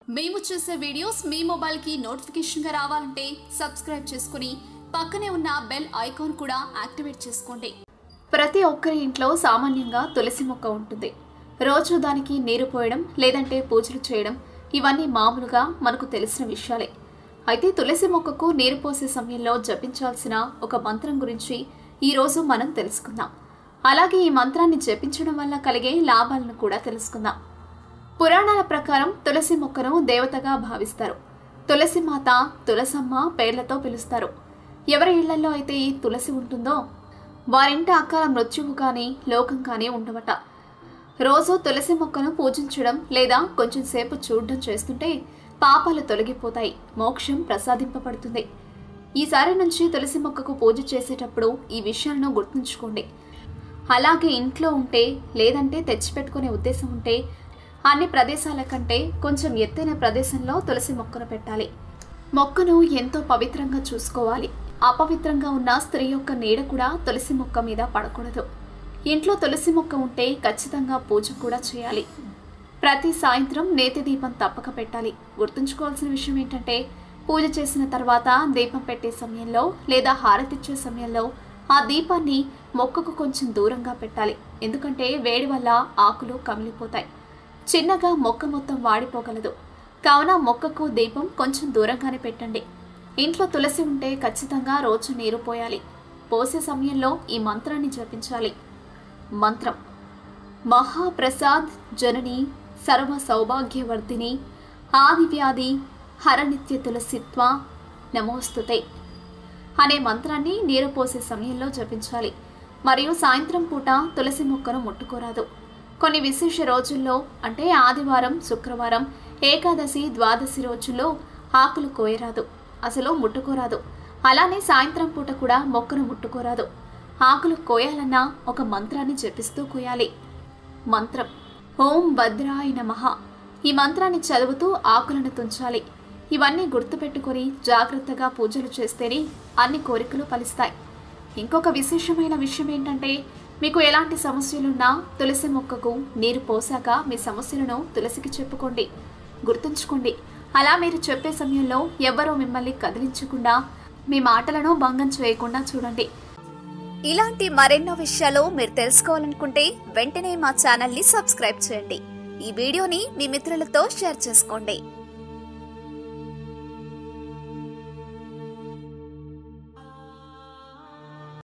మేము చేసే వీడియోస్ మీ మొబైల్కి నోటిఫికేషన్గా రావాలంటే సబ్స్క్రైబ్ చేసుకుని పక్కనే ఉన్న బెల్ ఐకాన్ కూడా యాక్టివేట్ చేసుకోండి ప్రతి ఒక్కరి ఇంట్లో సామాన్యంగా తులసి మొక్క ఉంటుంది రోజు దానికి నీరు పోయడం లేదంటే పూజలు చేయడం ఇవన్నీ మామూలుగా మనకు తెలిసిన విషయాలే అయితే తులసి మొక్కకు నీరు పోసే సమయంలో జపించాల్సిన ఒక మంత్రం గురించి ఈరోజు మనం తెలుసుకుందాం అలాగే ఈ మంత్రాన్ని జపించడం వల్ల కలిగే లాభాలను కూడా తెలుసుకుందాం పురాణాల ప్రకారం తులసి మొక్కను దేవతగా భావిస్తారు తులసి మాత తులసమ్మ పేర్లతో పిలుస్తారు ఎవరి ఇళ్లలో అయితే ఈ తులసి ఉంటుందో వారింటి అకాల మృత్యువు కానీ లోకం కానీ ఉండవట రోజు తులసి మొక్కను పూజించడం లేదా కొంచెం సేపు చూడడం చేస్తుంటే పాపాలు తొలగిపోతాయి మోక్షం ప్రసాదింపబడుతుంది ఈసారి నుంచి తులసి మొక్కకు పూజ చేసేటప్పుడు ఈ విషయాలను గుర్తుంచుకోండి అలాగే ఇంట్లో ఉంటే లేదంటే తెచ్చిపెట్టుకునే ఉద్దేశం ఉంటే అన్ని ప్రదేశాల కంటే కొంచెం ఎత్తైన ప్రదేశంలో తులసి మొక్కను పెట్టాలి మొక్కను ఎంతో పవిత్రంగా చూసుకోవాలి అపవిత్రంగా ఉన్న స్త్రీ యొక్క నీడ కూడా తులసి మొక్క మీద పడకూడదు ఇంట్లో తులసి మొక్క ఉంటే ఖచ్చితంగా పూజ కూడా చేయాలి ప్రతి సాయంత్రం నేతి దీపం తప్పక పెట్టాలి గుర్తుంచుకోవాల్సిన విషయం ఏంటంటే పూజ చేసిన తర్వాత దీపం పెట్టే సమయంలో లేదా హారతిచ్చే సమయంలో ఆ దీపాన్ని మొక్కకు కొంచెం దూరంగా పెట్టాలి ఎందుకంటే వేడి వల్ల ఆకులు కమిలిపోతాయి చిన్నగా మొక్క మొత్తం వాడిపోగలదు కావున మొక్కకు దీపం కొంచెం దూరంగానే పెట్టండి ఇంట్లో తులసి ఉంటే ఖచ్చితంగా రోజు నీరు పోయాలి పోసే సమయంలో ఈ మంత్రాన్ని జపించాలి మంత్రం మహాప్రసాద్ జనని సర్వ సౌభాగ్యవర్ధిని ఆదివ్యాధి హరనిత్య తులసిత్వ నమోస్తుతే అనే మంత్రాన్ని నీరు పోసే సమయంలో జపించాలి మరియు సాయంత్రం పూట తులసి మొక్కను ముట్టుకోరాదు కొన్ని విశేష రోజుల్లో అంటే ఆదివారం శుక్రవారం ఏకాదశి ద్వాదశి రోజుల్లో ఆకులు కోయరాదు అసలు ముట్టుకోరాదు అలానే సాయంత్రం పూట కూడా మొక్కను ముట్టుకోరాదు ఆకులు కోయాలన్నా ఒక మంత్రాన్ని జపిస్తూ కోయాలి మంత్రం ఓం భద్రాయ నమః ఈ మంత్రాన్ని చదువుతూ ఆకులను తుంచాలి ఇవన్నీ గుర్తుపెట్టుకొని జాగ్రత్తగా పూజలు చేస్తేనే అన్ని కోరికలు ఫలిస్తాయి ఇంకొక విశేషమైన విషయం ఏంటంటే మీకు ఎలాంటి సమస్యలున్నా తులసి మొక్కకు నీరు పోసాక మీ సమస్యలను తులసికి చెప్పుకోండి గుర్తుంచుకోండి అలా మీరు చెప్పే సమయంలో ఎవ్వరూ మిమ్మల్ని కదిలించకుండా మీ మాటలను భంగం చేయకుండా చూడండి ఇలాంటి మరెన్నో విషయాలు మీరు తెలుసుకోవాలనుకుంటే వెంటనే మా ఛానల్ ని సబ్స్క్రైబ్ చేయండి ఈ వీడియోని మీ మిత్రులతో షేర్ చేసుకోండి